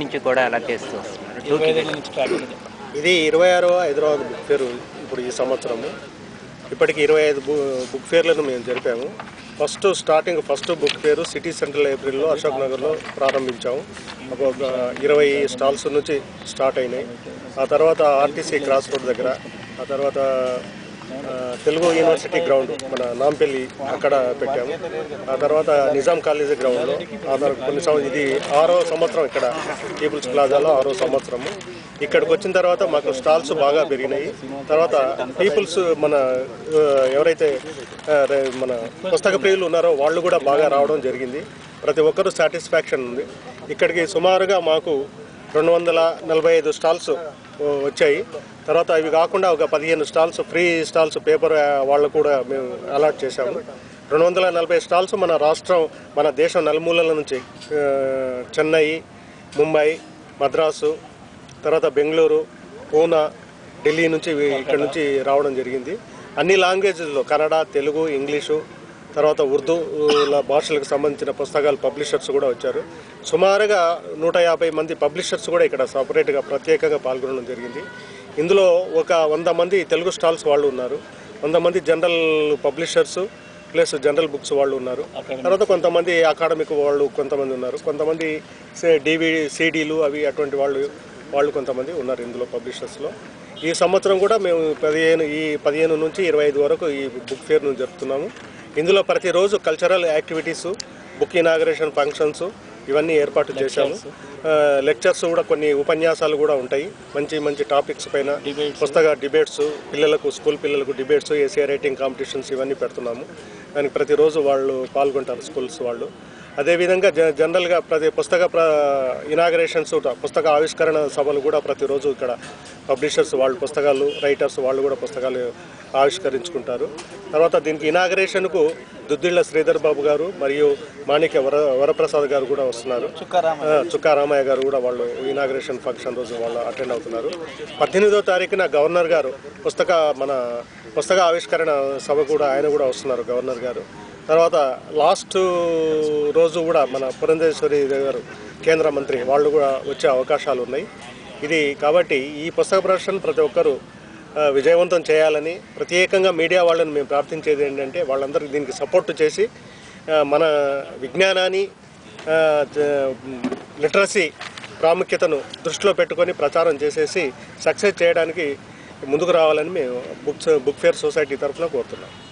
నుంచి కూడా అలా చేస్తూ వస్తున్నారు టూ ఇరవై ఐదు నుంచి స్టార్ట్ అయింది ఇది ఇరవై ఆరవ హైదరాబాద్ బుక్ ఫేర్ ఇప్పుడు ఈ సంవత్సరము ఇప్పటికి ఇరవై ఐదు బు బుక్ ఫేర్లను మేము జరిపాము first starting first book fair city central లైబ్రరీలో అశోక్ నగర్లో ప్రారంభించాము ఒక ఇరవై స్టాల్స్ నుంచి స్టార్ట్ అయినాయి ఆ తర్వాత ఆర్టీసీ క్రాస్ రోడ్ దగ్గర ఆ తర్వాత ఆ, తెలుగు యూనివర్సిటీ గ్రౌండ్ మన నాంపల్లి అక్కడ పెట్టాము ఆ తర్వాత నిజాం కాలేజీ గ్రౌండ్లో ఆ తర్వాత కొన్ని సంవ- ఇది ఆరో సంవత్సరం ఇక్కడ పీపుల్స్ ప్లాజాలో ఆరో సంవత్సరము ఇక్కడికి వచ్చిన తర్వాత మాకు స్టాల్స్ బాగా పెరిగినాయి తర్వాత పీపుల్స్ మన ఆ, ఎవరైతే ఆ, రే- మన పుస్తక ప్రియులు ఉన్నారో వాళ్ళు కూడా బాగా రావడం జరిగింది ప్రతి ఒక్కరూ సాటిస్ఫాక్షన్ ఉంది ఇక్కడికి సుమారుగా మాకు రెండు వందల నలభై ఐదు స్టాల్స్ ఓ, వచ్చాయి తర్వాత ఇవి కాకుండా ఒక పదిహేను స్టాల్స్ ఫ్రీ స్టాల్స్ పేపర్ ఆ, వాళ్ళు కూడా మేము అలాట్ చేశాము రెండు వందల నలభై స్టాల్స్ మన రాష్ట్రం మన దేశం నలుమూలల నుంచి ఆ, చెన్నై ముంబై మద్రాసు తర్వాత బెంగళూరు పూనా ఢిల్లీ నుంచి ఇవి ఇక్కడ నుంచి రావడం జరిగింది అన్ని లాంగ్వేజెస్లో కన్నడ తెలుగు ఇంగ్లీషు తర్వాత ఉర్దూ ల భాషలకు సంబంధించిన పుస్తకాలు పబ్లిషర్స్ కూడా వచ్చారు సుమారుగా నూట యాభై మంది పబ్లిషర్స్ కూడా ఇక్కడ సపరేట్గా ప్రత్యేకంగా పాల్గొనడం జరిగింది ఇందులో ఒక వంద మంది తెలుగు స్టాల్స్ వాళ్ళు ఉన్నారు వంద మంది general publishers plus general books వాళ్ళు ఉన్నారు తర్వాత కొంతమంది అకాడమిక్ వాళ్ళు కొంతమంది ఉన్నారు కొంతమంది డివిడి సీడీలు అవి అటువంటి వాళ్ళు వాళ్ళు కొంతమంది ఉన్నారు ఇందులో పబ్లిషర్స్లో ఈ సంవత్సరం కూడా మేము పదిహేను ఈ పదిహేను నుంచి ఇరవై ఐదు వరకు ఈ బుక్ ఫేర్ను జరుపుతున్నాము ఇందులో ప్రతిరోజు cultural activities book inauguration functions ఇవన్నీ ఏర్పాటు చేశాము ఆ, లెక్చర్స్ కూడా కొన్ని ఉపన్యాసాలు కూడా ఉంటాయి మంచి మంచి టాపిక్స్ పైన పుస్తక డిబేట్స్ పిల్లలకు స్కూల్ పిల్లలకు డిబేట్స్ ఏసీ రైటింగ్ కాంపిటీషన్స్ ఇవన్నీ పెడుతున్నాము దానికి ప్రతిరోజు వాళ్ళు పాల్గొంటారు స్కూల్స్ వాళ్ళు అదేవిధంగా జ జనరల్గా ప్రతి పుస్తక ప్ర ఇనాగరేషన్స్ పుస్తక ఆవిష్కరణ సభలు కూడా ప్రతిరోజు ఇక్కడ పబ్లిషర్స్ వాళ్ళు పుస్తకాలు రైటర్స్ వాళ్ళు కూడా పుస్తకాలు ఆవిష్కరించుకుంటారు తర్వాత దీనికి ఇనాగరేషన్కు దుద్దిళ్ల శ్రీధర్ బాబు గారు మరియు మాణిక్య వర వరప్రసాద్ గారు కూడా వస్తున్నారు ఆ, చుక్కా రామయ్య గారు కూడా వాళ్ళు ఇనాగరేషన్ ఫంక్షన్ రోజు వాళ్ళు అటెండ్ అవుతున్నారు పద్దెనిమిదో తారీఖున గవర్నర్ గారు పుస్తక మన పుస్తక ఆవిష్కరణ సభ కూడా ఆయన కూడా వస్తున్నారు గవర్నర్ గారు తర్వాత లాస్ట్ రోజు కూడా మన పురంధేశ్వరి గారు కేంద్ర మంత్రి వాళ్ళు కూడా వచ్చే అవకాశాలు ఉన్నాయి ఇది కాబట్టి ఈ పుస్తక ప్రదర్శన ప్రతి ఒక్కరూ ఆ, విజయవంతం చేయాలని ప్రత్యేకంగా మీడియా వాళ్ళని మేము ప్రార్థించేది ఏంటంటే వాళ్ళందరికీ దీనికి సపోర్ట్ చేసి ఆ, మన విజ్ఞానాన్ని ఆ, జ- లిటరసీ ప్రాముఖ్యతను దృష్టిలో పెట్టుకొని ప్రచారం చేసేసి సక్సెస్ చేయడానికి ముందుకు రావాలని మేము బుక్స్ బుక్ ఫేర్ సొసైటీ తరఫున కోరుతున్నాం